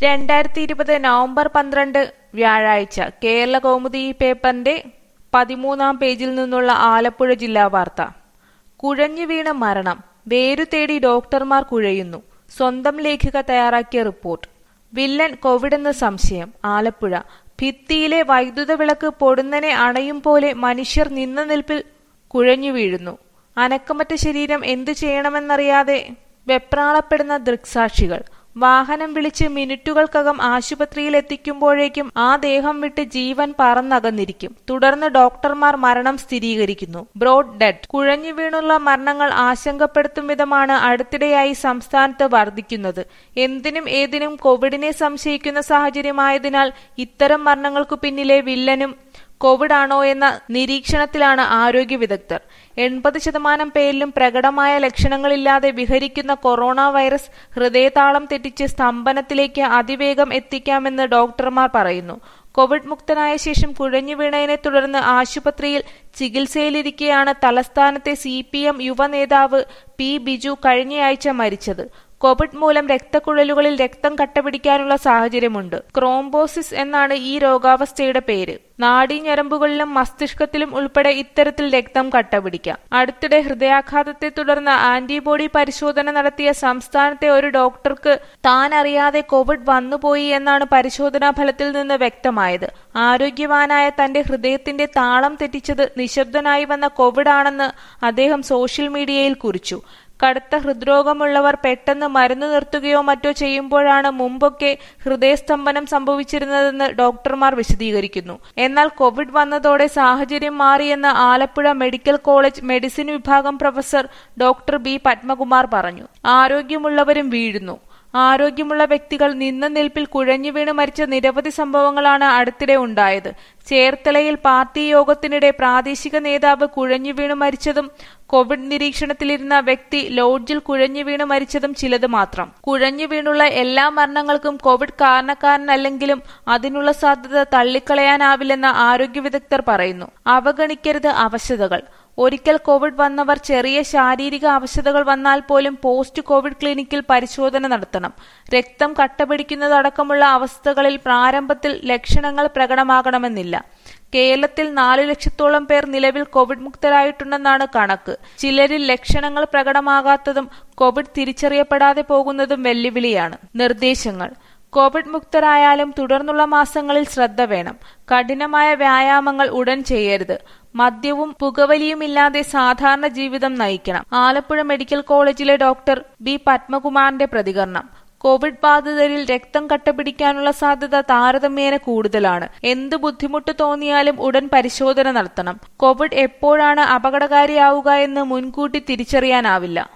രണ്ടായിരത്തി ഇരുപത് നവംബർ പന്ത്രണ്ട് വ്യാഴാഴ്ച കേരള കൗമുദി ഈ പേപ്പറിന്റെ പതിമൂന്നാം പേജിൽ നിന്നുള്ള ആലപ്പുഴ ജില്ലാ വാർത്ത കുഴഞ്ഞു വീണ മരണം വേരു തേടി ഡോക്ടർമാർ കുഴയുന്നു സ്വന്തം ലേഖിക തയ്യാറാക്കിയ റിപ്പോർട്ട് വില്ലൻ കോവിഡെന്ന് സംശയം ആലപ്പുഴ ഭിത്തിയിലെ വൈദ്യുത വിളക്ക് പൊടുന്നനെ അണയും പോലെ മനുഷ്യർ നിന്ന നിൽപ്പിൽ കുഴഞ്ഞു വീഴുന്നു അനക്കമറ്റ ശരീരം എന്തു ചെയ്യണമെന്നറിയാതെ വെപ്രാളപ്പെടുന്ന ദൃക്സാക്ഷികൾ വാഹനം വിളിച്ച് മിനിറ്റുകൾക്കകം ആശുപത്രിയിൽ എത്തിക്കുമ്പോഴേക്കും ആ ദേഹം വിട്ട് ജീവൻ പറന്നകന്നിരിക്കും തുടർന്ന് ഡോക്ടർമാർ മരണം സ്ഥിരീകരിക്കുന്നു ബ്രോഡ് ഡെഡ് കുഴഞ്ഞു വീണുള്ള മരണങ്ങൾ ആശങ്കപ്പെടുത്തും വിധമാണ് അടുത്തിടെയായി സംസ്ഥാനത്ത് വർദ്ധിക്കുന്നത് എന്തിനും ഏതിനും കോവിഡിനെ സംശയിക്കുന്ന സാഹചര്യമായതിനാൽ ഇത്തരം മരണങ്ങൾക്കു പിന്നിലെ വില്ലനും കോവിഡ് ആണോ എന്ന നിരീക്ഷണത്തിലാണ് ആരോഗ്യ വിദഗ്ധർ എൺപത് ശതമാനം പേരിലും പ്രകടമായ ലക്ഷണങ്ങളില്ലാതെ വിഹരിക്കുന്ന കൊറോണ വൈറസ് ഹൃദയതാളം തെറ്റിച്ച് സ്തംഭനത്തിലേക്ക് അതിവേഗം എത്തിക്കാമെന്ന് ഡോക്ടർമാർ പറയുന്നു കോവിഡ് മുക്തനായ ശേഷം കുഴഞ്ഞു വീണതിനെ തുടർന്ന് ആശുപത്രിയിൽ ചികിത്സയിലിരിക്കെയാണ് തലസ്ഥാനത്തെ സി പി എം യുവ നേതാവ് പി ബിജു കഴിഞ്ഞയാഴ്ച മരിച്ചത് കോവിഡ് മൂലം രക്തക്കുഴലുകളിൽ രക്തം കട്ടപിടിക്കാനുള്ള സാഹചര്യമുണ്ട് ക്രോംബോസിസ് എന്നാണ് ഈ രോഗാവസ്ഥയുടെ പേര് നാഡീഞരമ്പുകളിലും മസ്തിഷ്കത്തിലും ഉൾപ്പെടെ ഇത്തരത്തിൽ രക്തം കട്ടപിടിക്കാം അടുത്തിടെ ഹൃദയാഘാതത്തെ തുടർന്ന് ആന്റിബോഡി പരിശോധന നടത്തിയ സംസ്ഥാനത്തെ ഒരു ഡോക്ടർക്ക് താൻ അറിയാതെ കോവിഡ് വന്നുപോയി എന്നാണ് പരിശോധനാ ഫലത്തിൽ നിന്ന് വ്യക്തമായത് ആരോഗ്യവാനായ തന്റെ ഹൃദയത്തിന്റെ താളം തെറ്റിച്ചത് നിശബ്ദനായി വന്ന കോവിഡ് ആണെന്ന് അദ്ദേഹം സോഷ്യൽ മീഡിയയിൽ കുറിച്ചു കടുത്ത ഹൃദ്രോഗമുള്ളവർ പെട്ടെന്ന് മരുന്ന് നിർത്തുകയോ മറ്റോ ചെയ്യുമ്പോഴാണ് മുമ്പൊക്കെ ഹൃദയസ്തംഭനം സംഭവിച്ചിരുന്നതെന്ന് ഡോക്ടർമാർ വിശദീകരിക്കുന്നു എന്നാൽ കോവിഡ് വന്നതോടെ സാഹചര്യം മാറിയെന്ന് ആലപ്പുഴ മെഡിക്കൽ കോളേജ് മെഡിസിൻ വിഭാഗം പ്രൊഫസർ ഡോക്ടർ ബി പത്മകുമാർ പറഞ്ഞു ആരോഗ്യമുള്ളവരും വീഴുന്നു ആരോഗ്യമുള്ള വ്യക്തികൾ നിന്ന നിൽപ്പിൽ കുഴഞ്ഞു വീണ് മരിച്ച നിരവധി സംഭവങ്ങളാണ് അടുത്തിടെ ഉണ്ടായത് ചേർത്തലയിൽ പാർട്ടി യോഗത്തിനിടെ പ്രാദേശിക നേതാവ് കുഴഞ്ഞു വീണ് മരിച്ചതും കോവിഡ് നിരീക്ഷണത്തിലിരുന്ന വ്യക്തി ലോഡ്ജിൽ കുഴഞ്ഞു വീണ് മരിച്ചതും ചിലത് മാത്രം കുഴഞ്ഞു വീണുള്ള എല്ലാ മരണങ്ങൾക്കും കോവിഡ് കാരണക്കാരനല്ലെങ്കിലും അതിനുള്ള സാധ്യത തള്ളിക്കളയാനാവില്ലെന്ന് ആരോഗ്യ വിദഗ്ധർ പറയുന്നു അവഗണിക്കരുത് അവശതകൾ ഒരിക്കൽ കോവിഡ് വന്നവർ ചെറിയ ശാരീരിക അവശതകൾ വന്നാൽ പോലും പോസ്റ്റ് കോവിഡ് ക്ലിനിക്കിൽ പരിശോധന നടത്തണം രക്തം കട്ടപിടിക്കുന്നതടക്കമുള്ള അവസ്ഥകളിൽ പ്രാരംഭത്തിൽ ലക്ഷണങ്ങൾ പ്രകടമാകണമെന്നില്ല കേരളത്തിൽ നാലു ലക്ഷത്തോളം പേർ നിലവിൽ കോവിഡ് മുക്തരായിട്ടുണ്ടെന്നാണ് കണക്ക് ചിലരിൽ ലക്ഷണങ്ങൾ പ്രകടമാകാത്തതും കോവിഡ് തിരിച്ചറിയപ്പെടാതെ പോകുന്നതും വെല്ലുവിളിയാണ് നിർദ്ദേശങ്ങൾ കോവിഡ് മുക്തരായാലും തുടർന്നുള്ള മാസങ്ങളിൽ ശ്രദ്ധ വേണം കഠിനമായ വ്യായാമങ്ങൾ ഉടൻ ചെയ്യരുത് മദ്യവും പുകവലിയുമില്ലാതെ സാധാരണ ജീവിതം നയിക്കണം ആലപ്പുഴ മെഡിക്കൽ കോളേജിലെ ഡോക്ടർ ബി പത്മകുമാറിന്റെ പ്രതികരണം കോവിഡ് ബാധിതരിൽ രക്തം കട്ടപിടിക്കാനുള്ള സാധ്യത താരതമ്യേന കൂടുതലാണ് എന്ത് ബുദ്ധിമുട്ട് തോന്നിയാലും ഉടൻ പരിശോധന നടത്തണം കോവിഡ് എപ്പോഴാണ് അപകടകാരിയാവുക എന്ന് മുൻകൂട്ടി തിരിച്ചറിയാനാവില്ല